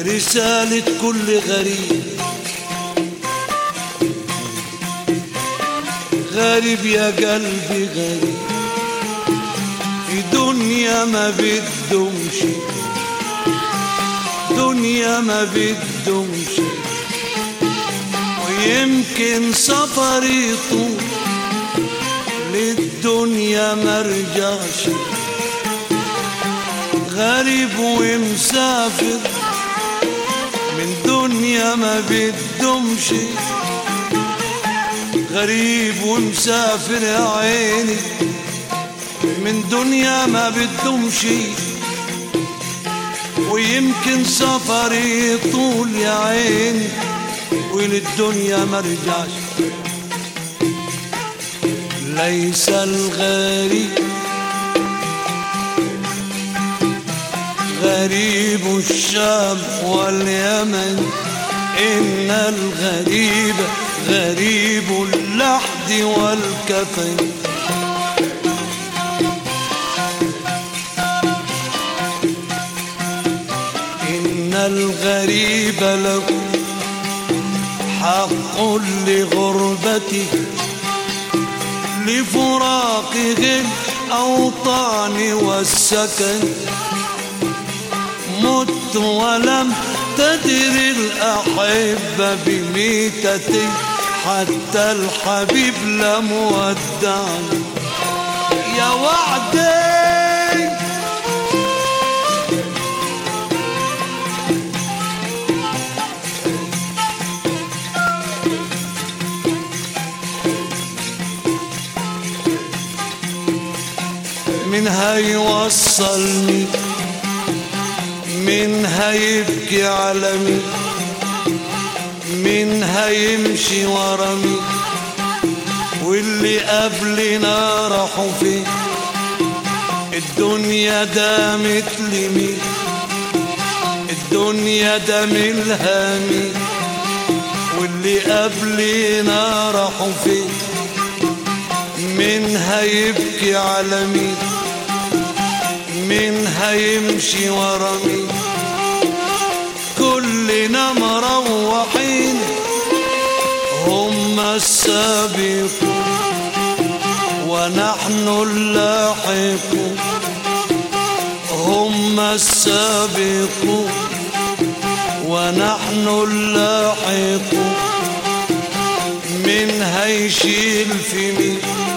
رسالة كل غريب غريب يا قلبي غريب في دنيا ما بدهمش دنيا ما بدهمش ويمكن سفري طول للدنيا مرجعش غريب ومسافر من دنيا ما بدهمش غريب ومسافر يا عيني من دنيا ما بدهمش ويمكن سفري طول يا عيني وللدنيا مرجعش ليس الغريب غريب الشام واليمن إن الغريب غريب اللحد والكفن إن الغريب له حق لغربته لفراقه الأوطان والسكن مت ولم تدر الأحبة بميتتي حتى الحبيب لم ودعني يا وعدي من هيوصلني من هيبكي على مين من هيمشي ورا مين واللي قبلنا راحوا فين الدنيا دامت لمين الدنيا ده ملها مين واللي قبلنا راحوا فين من هيبكي على مين مين هيمشي ورا مين كلنا مروحين هم السابقون ونحن اللاحقون هم السابقون ونحن اللاحقون من هيشيل في مين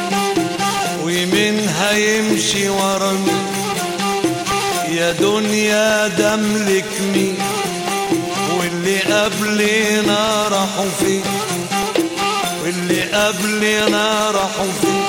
ومن هيمشي ورا مين يا دنيا دملك مين واللي قبلنا راحوا فين واللي قبلنا راحوا فين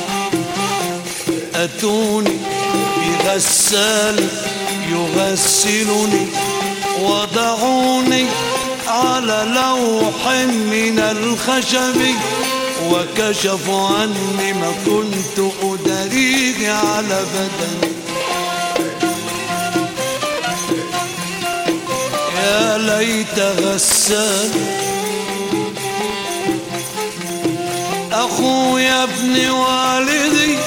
أتوني بغسال يغسلني وضعوني على لوح من الخشب وكشفوا عني ما كنت أدريه على بدني يا ليت غسال أخويا ابن والدي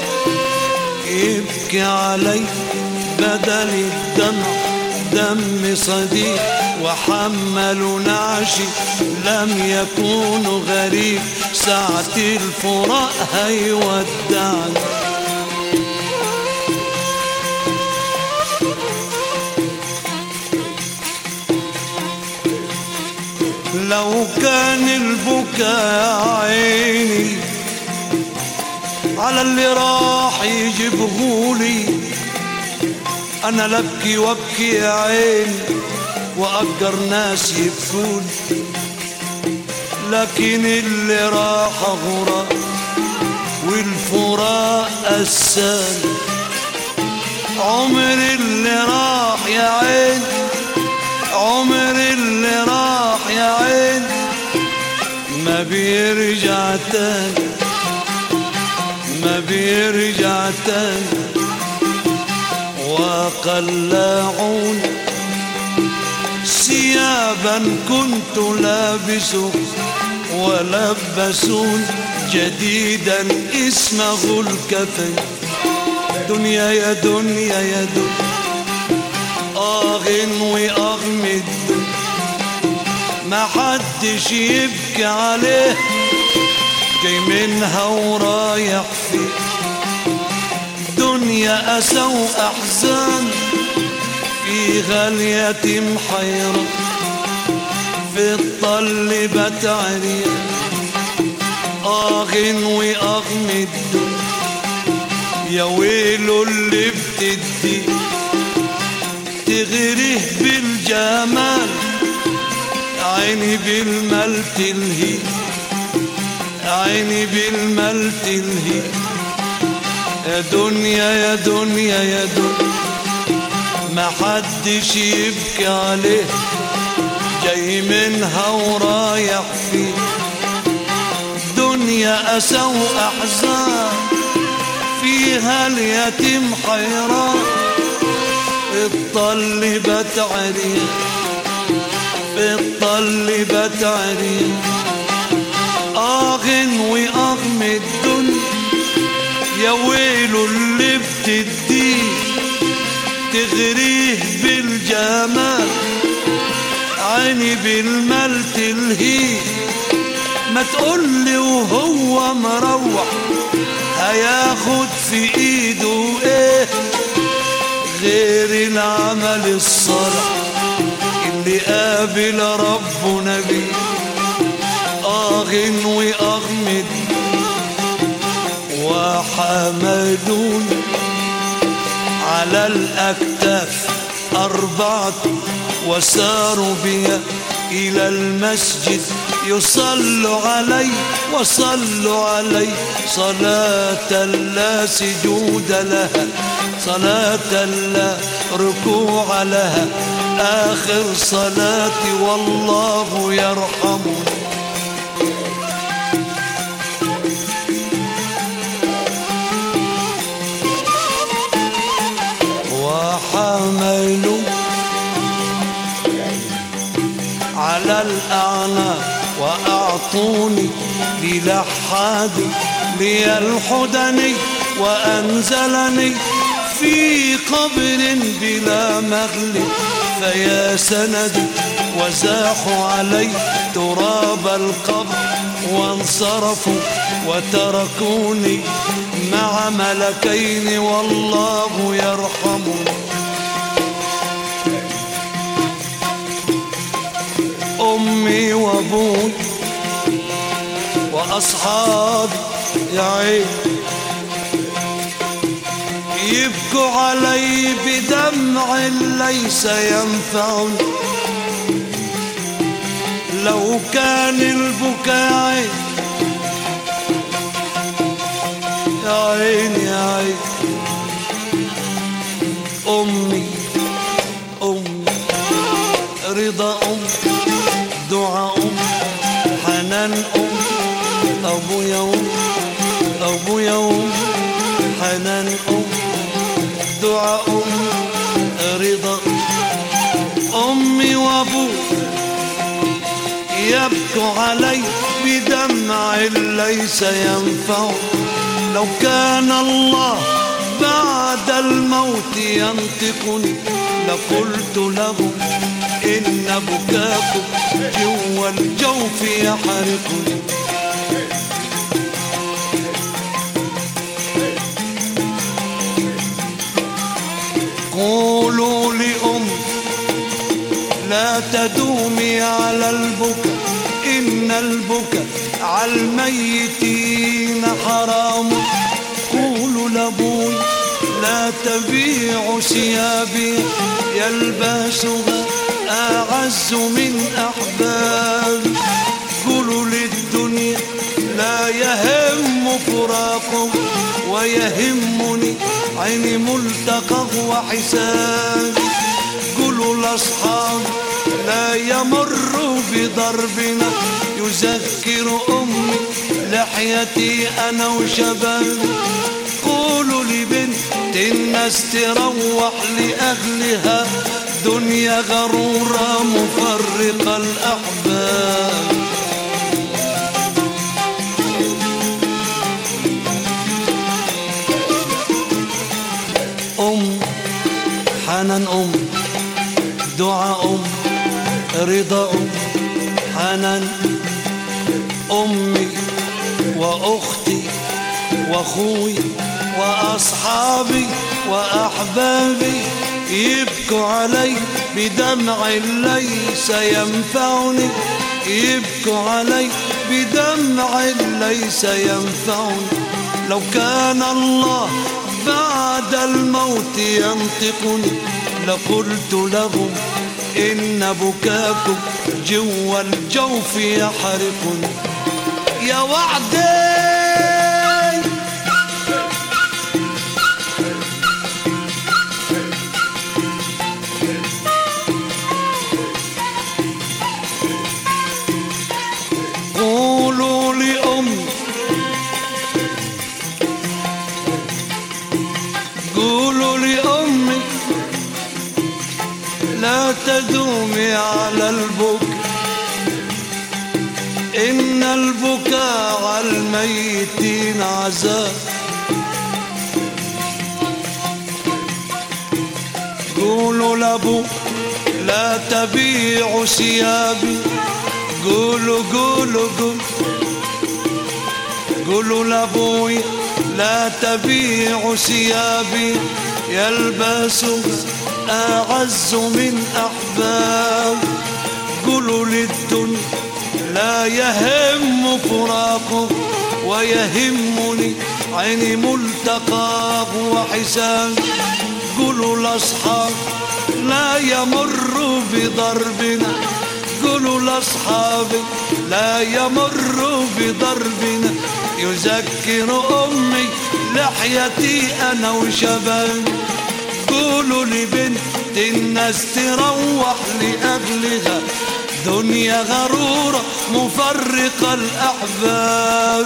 يبكي علي بدل الدمع دم صديق وحمل نعشي لم يكون غريب ساعة الفراق هيودعني لو كان البكاء عيني على اللي راح يجيبهولي انا لبكي وابكي يا عيني واجر ناس يبكون لكن اللي راح غراب والفراق السال عمر اللي راح يا عين عمر اللي راح يا عين ما بيرجع تاني ما بيرجع تاني وقلعون ثيابا كنت لابسه ولبسون جديدا اسمه الكفن دنيا يا دنيا يا دنيا آه وأغمد ما حدش يبكي عليه جاي منها ورايح فيه دنيا أسى وأحزان فيها اليتيم حيران في الطل بتعريان آغن وأغمد يا ويلو اللي بتدي تغريه بالجمال عيني بالمال تلهي عيني بالمال تلهي يا دنيا يا دنيا يا دنيا ما حدش يبكي عليه جاي منها ورايح فيه دنيا أسى وأحزان فيها اليتيم حيران الطل بتعريان الطل بتعريان آغن وأغم الدنيا يا ويلو اللي بتديه تغريه بالجمال عيني بالمال تلهيه ما تقولي وهو مروح هياخد في ايده ايه غير العمل الصالح اللي قابل ربنا بيه آغن وأغمد وحملون على الأكتاف أربعة وساروا بي إلى المسجد يصلوا علي وصلوا علي صلاة لا سجود لها صلاة لا ركوع لها آخر صلاتي والله يرحمني وحملوا على الأعناق وأعطوني للحاد لي الحدني وأنزلني في قبر بلا مغلب فيا سندي وزاحوا علي تراب القبر وانصرفوا وتركوني مع ملكين والله يرحمني أمي وأبوي وأصحابي يا عين يبكوا علي بدمع ليس ينفعني لو كان البكاء عين يا عين يا عين أمي أمي رضا أمي دعاء أم حنان أم أبويا أم أبويا أم حنان أم دعاء أم رضا أمي وأبوي يبكوا علي بدمع ليس ينفع لو كان الله بعد الموت ينطقني لقلت لهم إن بكاكم جوا الجوف يحرقني قولوا لأم لا تدومي على البكاء إن البكاء على الميتين حرام قولوا لابوي لا تبيع ثيابي يلبسها أعز من أحباب قولوا للدنيا لا يهم فراقه ويهمني عيني ملتقى وحساب قولوا الأصحاب لا يمر بضربنا يذكر أمي لحيتي أنا وشبابي قولوا لبنت الناس تروح لأهلها دنيا غرورة مفرقة الأحباب أم حنان أم دعاء أم رضا أم حنان أمي وأختي وأخوي وأصحابي وأحبابي يبكوا علي بدمع ليس ينفعني يبكوا علي بدمع ليس ينفعني لو كان الله بعد الموت ينطقني لقلت لهم إن بكاكم جوا الجوف يحرقني يا وعدي قولوا لأمي قولوا لأمي لا تدومي على البكاء إن البكاء على الميتين عذاب قولوا لأبو لا تبيع ثيابي قولوا قولوا قولوا قولوا لابوي لا تبيع ثيابي يلبسها أعز من أحباب قولوا للدنيا لا يهم فراقه ويهمني عيني ملتقاه وحساب قولوا الأصحاب لا يمر بضربنا قولوا لأصحابي لا يمر بضربنا يذكر أمي لحيتي أنا وشبابي قولوا لبنت الناس تروح لأهلها دنيا غرورة مفرقة الأحباب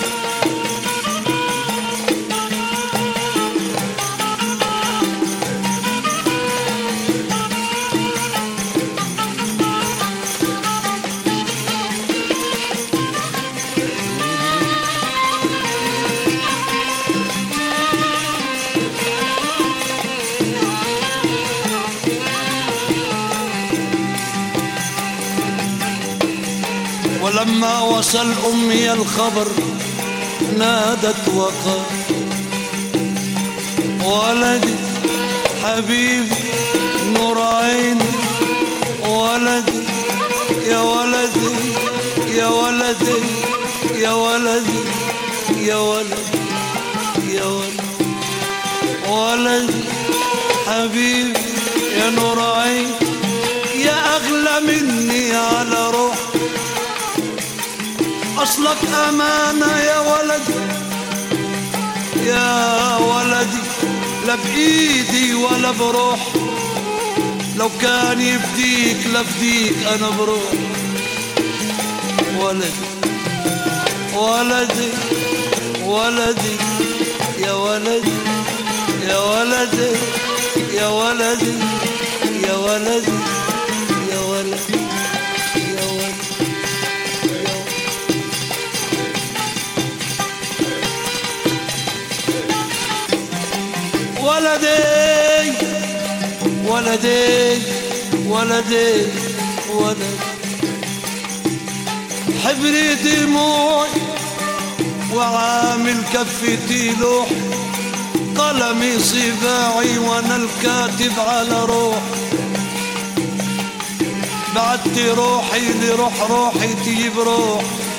ولما وصل أمي الخبر نادت وقال ولدي حبيبي نور عيني ولدي يا ولدي يا ولدي يا ولدي يا ولدي يا ولدي ولدي حبيبي يا نور عيني يا أغلى مني على روحي أصلك أمانة يا ولدي يا ولدي لا بإيدي ولا بروح لو كان يفديك لفديك أنا بروح ولدي ولدي ولدي يا ولدي يا ولدي يا ولدي يا ولدي يا ولدي يا ولدي ولدي ولدي ولدي ولدي حبري دموعي وعامل كفتي لوح قلمي صباعي وانا الكاتب على روح بعدت روحي لروح روحي تجيب روح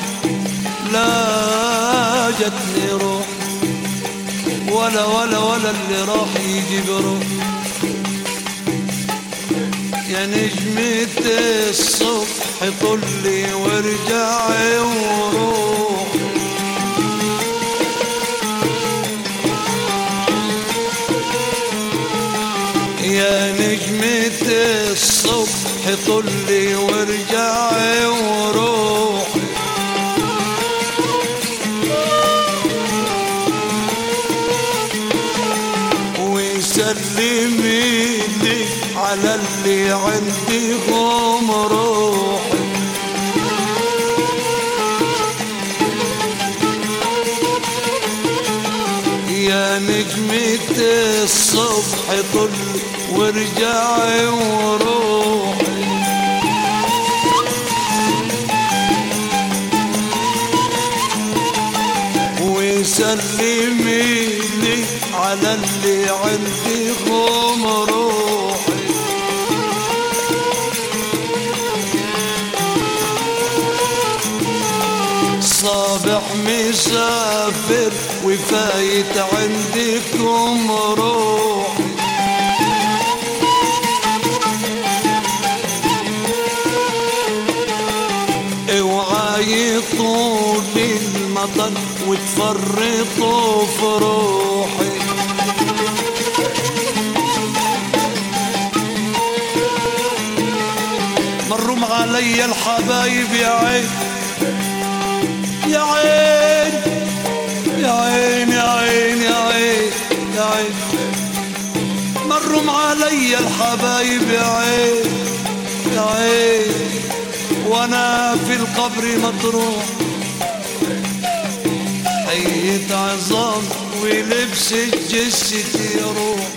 لا جتني روح ولا ولا ولا اللي راح يجيب روح يا نجمة الصبح طلي وارجعي وروح يا نجمة الصبح طلي وارجعي وروح وسلمي لي على اللي عندهم روح يا نجمة الصبح طل وارجعي وروحي سلمي لي على اللي عندي غم روحي صابح مسافر وفايت عندكم روحي اوعى يطول المطر وتفرطوا في روحي مروا علي الحبايب يا عين يا عين يا عين يا عين يا عين يا عين مروا علي الحبايب يا عين يا عين وانا في القبر مطروح حية عظام ولبس جثتي يروح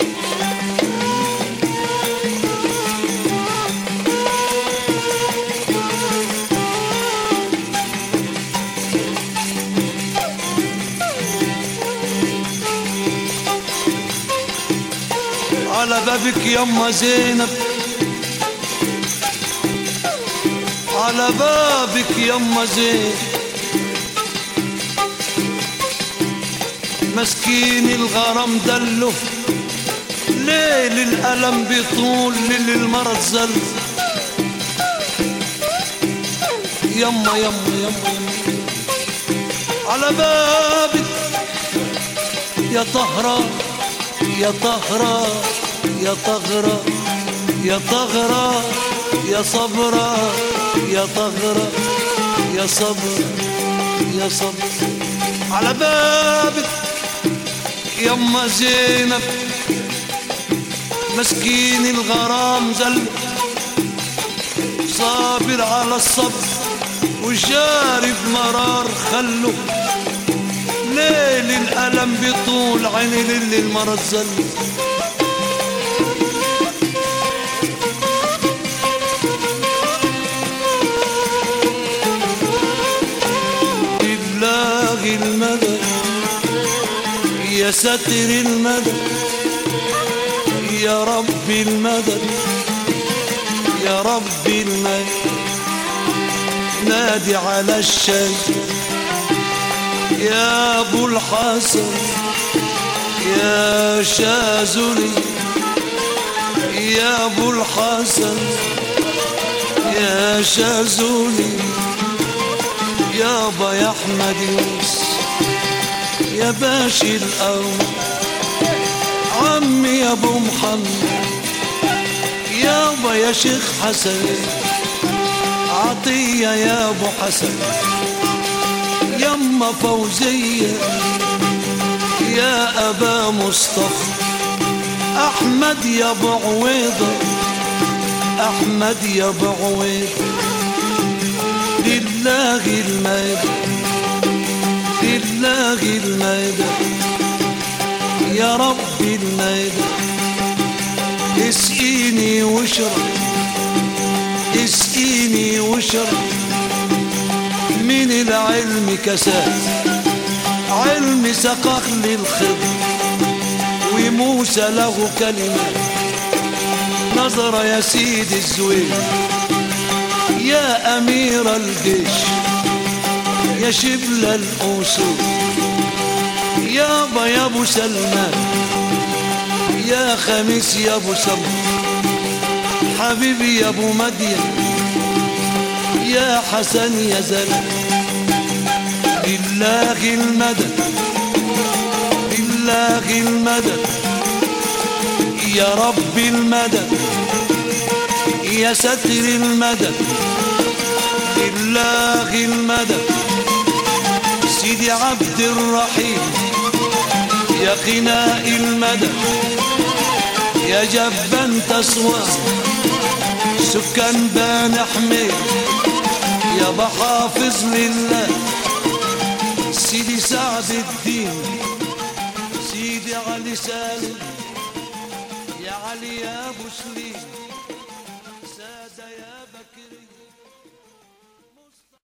على بابك يما زينب على بابك يما زين مسكين الغرام دله ليل الألم بيطول ليل المرض زل يما يما يما يما على بابك يا طهرة يا طهرة يا طهرة يا طهرة يا صبرة يا طهرة يا صبر يا صبر على بابك يما زينب مسكين الغرام زل صابر على الصبر وشارب مرار خلو ليل الألم بطول عيني ليل المرض زل بالله المدد يا ساتر المدد يا رب المدد يا رب المدد نادي على الشيء يا ابو الحسن يا شاذلي يا ابو الحسن يا شاذلي يابا يا احمد يوسف يا باشي الأول عمي يا ابو محمد يابا يا شيخ حسن عطية يا ابو حسن يما فوزية يا أبا مصطفى أحمد يا أبو عويضة أحمد يا أبو عويضة لله المجد لله المجد يا رب المجد اسقيني واشرب اسقيني واشرب من العلم كسات علم سقاق للخضر وموسى له كلمة نظر يا سيد الزويل يا أمير الجيش يا شبل الأسود يابا يا أبو سلمان يا خميس يا أبو سلمان حبيبي يا أبو مدين يا حسن يا زلمة لله المدد لله المدد يا رب المدد يا ستر المدد لله المدد سيدي عبد الرحيم يا غناء المدد يا جبان تصوى سكان بان حميد يا بحافظ لله سيدي سعد الدين سيدي علي سالم يا علي يا ابو سليم سادة يا بكري